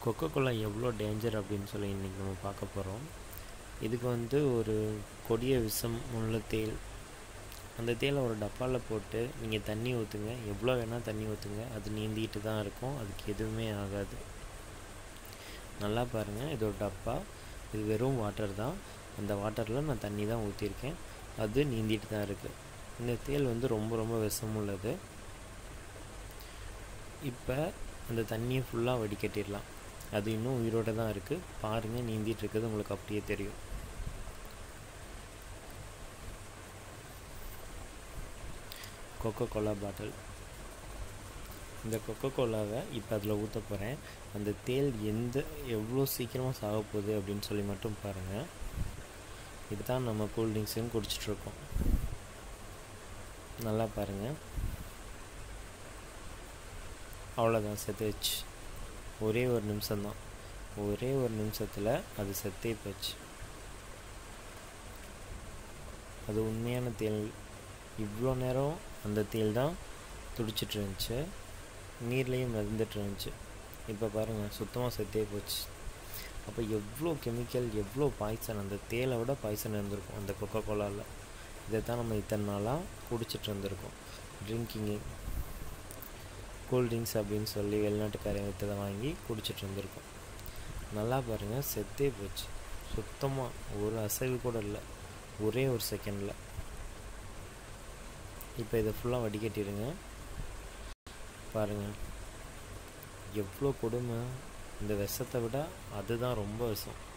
Coca Cola எவ்வளோ danger அப்படின்னு சொல்லி இன்றைக்கி நம்ம பார்க்க போகிறோம் இதுக்கு வந்து ஒரு கொடிய விஷம் உள்ள தேள் அந்த தேலை ஒரு டப்பாவில் போட்டு நீங்கள் தண்ணி ஊற்றுங்க எவ்வளோ வேணால் தண்ணி ஊற்றுங்க அது நீந்திட்டு தான் இருக்கும் அதுக்கு எதுவுமே ஆகாது நல்லா பாருங்கள் இது ஒரு டப்பா இது வெறும் வாட்டர் தான் அந்த வாட்டரில் நான் தண்ணி தான் ஊற்றிருக்கேன் அது நீந்திட்டு தான் இருக்குது இந்த தேல் வந்து ரொம்ப ரொம்ப விஷம் உள்ளது இப்போ அந்த தண்ணியை ஃபுல்லாக வடிகட்டிடலாம் அது இன்னும் உயிரோடு தான் இருக்குது பாருங்கள் நீந்திட்டு இருக்குது உங்களுக்கு அப்படியே தெரியும் கொக்கோ கோலா பாட்டில் இந்த கொக்கோ கோலாவை இப்போ அதில் ஊற்ற போகிறேன் அந்த தேல் எந்த எவ்வளோ சீக்கிரமாக சாக போகுது அப்படின்னு சொல்லி மட்டும் பாருங்கள் இதுதான் நம்ம கூல்ட்ரிங்க்ஸையும் குடிச்சிட்ருக்கோம் நல்லா பாருங்கள் அவ்வளோதான் செத்துச்சு ஒரே ஒரு நிமிஷம்தான் ஒரே ஒரு நிமிஷத்தில் அது செத்தே போச்சு அது உண்மையான தேல் இவ்வளோ நேரம் அந்த தேல் தான் துடிச்சிட்டு இருந்துச்சு நீர்லேயும் மிதந்துட்டு இருந்துச்சு இப்போ பாருங்கள் சுத்தமாக செத்தே போச்சு அப்போ எவ்வளோ கெமிக்கல் எவ்வளோ பாய்சன் அந்த தேலை விட பாய்சன் இருந்திருக்கும் அந்த கொக்கோ கோலாவில் இதை தான் நம்ம இத்தனை நாளாக குடிச்சிட்டு இருந்திருக்கோம் ட்ரிங்கிங்கு கூல்ட்ரிங்க்ஸ் அப்படின்னு சொல்லி வெளிநாட்டுக்காரங்க விற்றதை வாங்கி குடிச்சிட்டு இருந்திருக்கோம் நல்லா பாருங்கள் செத்தே போச்சு சுத்தமாக ஒரு அசைவு கூட இல்லை ஒரே ஒரு செகண்டில் இப்போ இதை ஃபுல்லாக வடிகட்டிடுங்க பாருங்கள் எவ்வளோ கொடுமை இந்த விஷத்தை விட அதுதான் ரொம்ப விஷம்